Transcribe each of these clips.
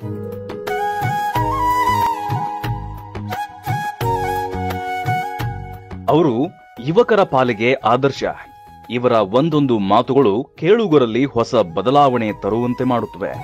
ಅವರು ಯುವಕರ ಪಾಲಿಗೆ ಆದರ್ಶ ಇವರ ಒಂದೊಂದು ಮಾತುಗಳು ಕೇಳುಗರಲ್ಲಿ ಹೊಸ ಬದಲಾವಣೆ ತರುವಂತೆ ಮಾಡುತ್ತವೆ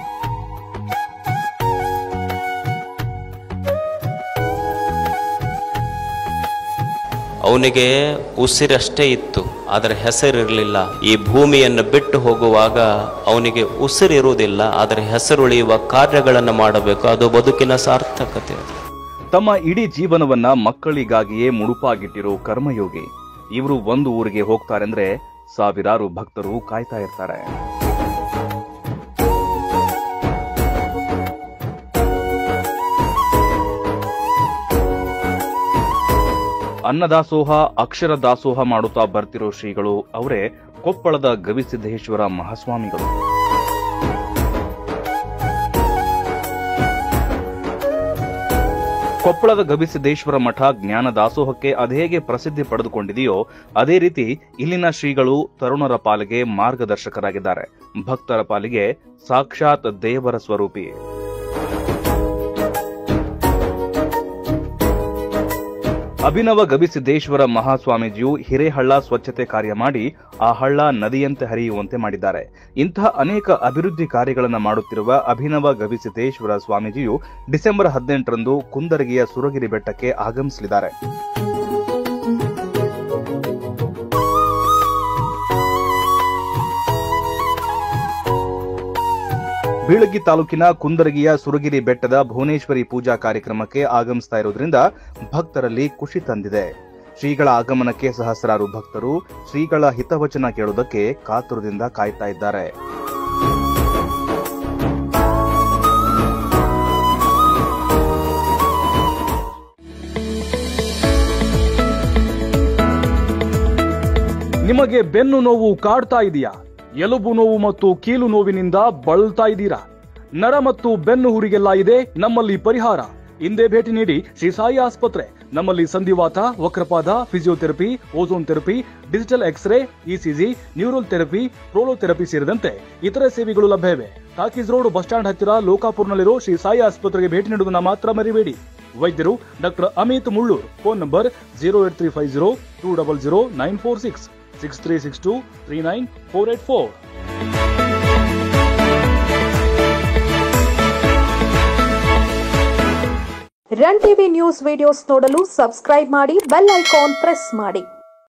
ಅವನಿಗೆ ಉಸಿರಷ್ಟೇ ಇತ್ತು ಆದರೆ ಹೆಸರಿರಲಿಲ್ಲ ಈ ಭೂಮಿಯನ್ನು ಬಿಟ್ಟು ಹೋಗುವಾಗ ಅವನಿಗೆ ಉಸಿರಿರುವುದಿಲ್ಲ ಆದರೆ ಹೆಸರುಳಿಯುವ ಕಾರ್ಯಗಳನ್ನು ಮಾಡಬೇಕು ಅದು ಬದುಕಿನ ಸಾರ್ಥಕತೆ ಅದು ತಮ್ಮ ಇಡೀ ಜೀವನವನ್ನ ಮಕ್ಕಳಿಗಾಗಿಯೇ ಮುಡುಪಾಗಿಟ್ಟಿರೋ ಕರ್ಮಯೋಗಿ ಇವರು ಒಂದು ಊರಿಗೆ ಹೋಗ್ತಾರೆಂದ್ರೆ ಸಾವಿರಾರು ಭಕ್ತರು ಕಾಯ್ತಾ ಇರ್ತಾರೆ ಅನ್ನದಾಸೋಹ ಅಕ್ಷರ ದಾಸೋಹ ಮಾಡುತ್ತಾ ಬರ್ತಿರೋ ಶ್ರೀಗಳು ಅವರೇ ಕೊಪ್ಪಳದ ಗವಿಸಿದ್ದೇಶ್ವರ ಮಹಾಸ್ವಾಮಿಗಳು ಕೊಪ್ಪಳದ ಗವಿಸಿದ್ದೇಶ್ವರ ಮಠ ಜ್ಞಾನ ದಾಸೋಹಕ್ಕೆ ಅದೇಗೆ ಪ್ರಸಿದ್ಧಿ ಪಡೆದುಕೊಂಡಿದೆಯೋ ಅದೇ ರೀತಿ ಇಲ್ಲಿನ ಶ್ರೀಗಳು ತರುಣರ ಪಾಲಿಗೆ ಮಾರ್ಗದರ್ಶಕರಾಗಿದ್ದಾರೆ ಭಕ್ತರ ಪಾಲಿಗೆ ಸಾಕ್ಷಾತ್ ದೇವರ ಸ್ವರೂಪಿ ಅಭಿನವ ಗವಿಸಿದ್ದೇಶ್ವರ ಮಹಾಸ್ವಾಮೀಜಿಯು ಹಿರೇಹಳ್ಳ ಸ್ವಚ್ಛತೆ ಕಾರ್ಯ ಮಾಡಿ ಆ ಹಳ್ಳ ನದಿಯಂತೆ ಹರಿಯುವಂತೆ ಮಾಡಿದ್ದಾರೆ ಇಂತಹ ಅನೇಕ ಅಭಿವೃದ್ಧಿ ಕಾರ್ಯಗಳನ್ನು ಮಾಡುತ್ತಿರುವ ಅಭಿನವ ಗವಿಸಿದ್ದೇಶ್ವರ ಸ್ವಾಮೀಜಿಯು ಡಿಸೆಂಬರ್ ಹದಿನೆಂಟರಂದು ಕುಂದರಗಿಯ ಸುರಗಿರಿ ಬೆಟ್ಟಕ್ಕೆ ಆಗಮಿಸಲಿದ್ದಾರೆ ಬೀಳಗಿ ತಾಲೂಕಿನ ಕುಂದರಗಿಯ ಸುರಗಿರಿ ಬೆಟ್ಟದ ಭುವನೇಶ್ವರಿ ಪೂಜಾ ಕಾರ್ಯಕ್ರಮಕ್ಕೆ ಆಗಮಿಸ್ತಾ ಇರುವುದರಿಂದ ಭಕ್ತರಲ್ಲಿ ಖುಷಿ ತಂದಿದೆ ಶ್ರೀಗಳ ಆಗಮನಕ್ಕೆ ಸಹಸ್ರಾರು ಭಕ್ತರು ಶ್ರೀಗಳ ಹಿತವಚನ ಕೇಳುವುದಕ್ಕೆ ಕಾತುರದಿಂದ ಕಾಯ್ತಾ ಇದ್ದಾರೆ ನಿಮಗೆ ಬೆನ್ನು ನೋವು ಕಾಡ್ತಾ ಇದೆಯಾ ಎಲುಬು ನೋವು ಮತ್ತು ಕೀಲು ನೋವಿನಿಂದ ಬಳಲ್ತಾ ಇದ್ದೀರಾ ನರ ಮತ್ತು ಬೆನ್ನು ಹುರಿಗೆಲ್ಲ ಇದೆ ನಮ್ಮಲ್ಲಿ ಪರಿಹಾರ ಹಿಂದೆ ಭೇಟಿ ನೀಡಿ ಶ್ರೀ ಸಾಯಿ ಆಸ್ಪತ್ರೆ ನಮ್ಮಲ್ಲಿ ಸಂಧಿವಾತ ವಕ್ರಪಾದ physiotherapy ozone therapy digital x ray ECG neural therapy prolotherapy ಸೇರಿದಂತೆ ಇತರೆ ಸೇವೆಗಳು ಲಭ್ಯವಿವೆ ಟಾಕೀಸ್ ರೋಡ್ ಬಸ್ ಸ್ಟ್ಯಾಂಡ್ ಹತ್ತಿರ ಲೋಕಾಪುರ್ನಲ್ಲಿರೋ ಶ್ರೀ ಸಾಯಿ ಆಸ್ಪತ್ರೆಗೆ ಭೇಟಿ ನೀಡುವುದನ್ನ ಮಾತ್ರ ಮರಿಬೇಡಿ ವೈದ್ಯರು doctor Amit Mullur phone number zero eight three five zero two double zero nine four six six three six two three nine four eight four run TV news videos ನೋಡಲು subscribe ಮಾಡಿ bell icon press ಮಾಡಿ